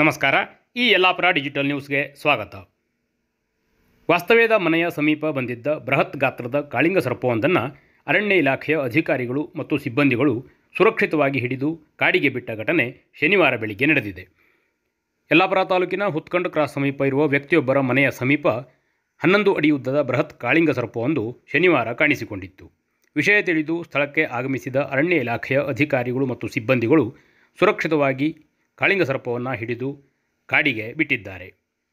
ನಮಸ್ಕಾರ ಈ ಯಲ್ಲಾಪುರ ಡಿಜಿಟಲ್ ನ್ಯೂಸ್ಗೆ ಸ್ವಾಗತ ವಾಸ್ತವ್ಯದ ಮನೆಯ ಸಮೀಪ ಬಂದಿದ್ದ ಬೃಹತ್ ಗಾತ್ರದ ಕಾಳಿಂಗ ಸರ್ಪವೊಂದನ್ನು ಅರಣ್ಯ ಇಲಾಖೆಯ ಅಧಿಕಾರಿಗಳು ಮತ್ತು ಸಿಬ್ಬಂದಿಗಳು ಸುರಕ್ಷಿತವಾಗಿ ಹಿಡಿದು ಕಾಡಿಗೆ ಬಿಟ್ಟ ಘಟನೆ ಶನಿವಾರ ಬೆಳಿಗ್ಗೆ ನಡೆದಿದೆ ಯಲ್ಲಾಪುರ ತಾಲೂಕಿನ ಹುತ್ಕಂಡ್ ಕ್ರಾಸ್ ಸಮೀಪ ಇರುವ ವ್ಯಕ್ತಿಯೊಬ್ಬರ ಮನೆಯ ಸಮೀಪ ಹನ್ನೊಂದು ಅಡಿ ಉದ್ದದ ಬೃಹತ್ ಕಾಳಿಂಗ ಸರ್ಪವೊಂದು ಶನಿವಾರ ಕಾಣಿಸಿಕೊಂಡಿತ್ತು ವಿಷಯ ತಿಳಿದು ಸ್ಥಳಕ್ಕೆ ಆಗಮಿಸಿದ ಅರಣ್ಯ ಇಲಾಖೆಯ ಅಧಿಕಾರಿಗಳು ಮತ್ತು ಸಿಬ್ಬಂದಿಗಳು ಸುರಕ್ಷಿತವಾಗಿ ಕಾಳಿಂಗ ಸರ್ಪವನ್ನು ಹಿಡಿದು ಕಾಡಿಗೆ ಬಿಟ್ಟಿದ್ದಾರೆ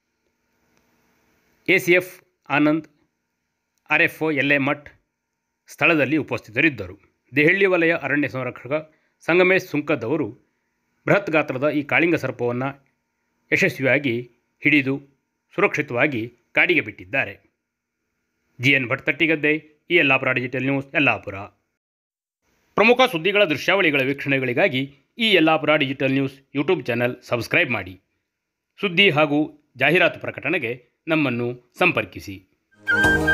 ACF Anand R F O L A Math ಸ್ಥಳದಲ್ಲಿ ಉಪಸ್ಥಿತರಿದ್ದರು ದೆಹಳ್ಳಿ ವಲಯ ಅರಣ್ಯ ಸಂರಕ್ಷಕ ಸಂಗಮೇಶ್ ಸುಂಕದವರು ಬೃಹತ್ ಗಾತ್ರದ ಈ ಕಾಳಿಂಗ ಸರ್ಪವನ್ನು ಯಶಸ್ವಿಯಾಗಿ ಹಿಡಿದು ಸುರಕ್ಷಿತವಾಗಿ ಕಾಡಿಗೆ ಬಿಟ್ಟಿದ್ದಾರೆ ಜಿ ಎನ್ ಭಟ್ ತಟ್ಟಿಗದ್ದೆ ಈ ಯಲ್ಲಾಪುರ ಡಿಜಿಟಲ್ ನ್ಯೂಸ್ ಯಲ್ಲಾಪುರ ಪ್ರಮುಖ ಸುದ್ದಿಗಳ ದೃಶ್ಯಾವಳಿಗಳ ವೀಕ್ಷಣೆಗಳಿಗಾಗಿ ಈ Yallapur digital news YouTube channel subscribe ಮಾಡಿ ಸುದ್ದಿ ಹಾಗೂ ಜಾಹೀರಾತು ಪ್ರಕಟಣೆಗೆ ನಮ್ಮನ್ನು ಸಂಪರ್ಕಿಸಿ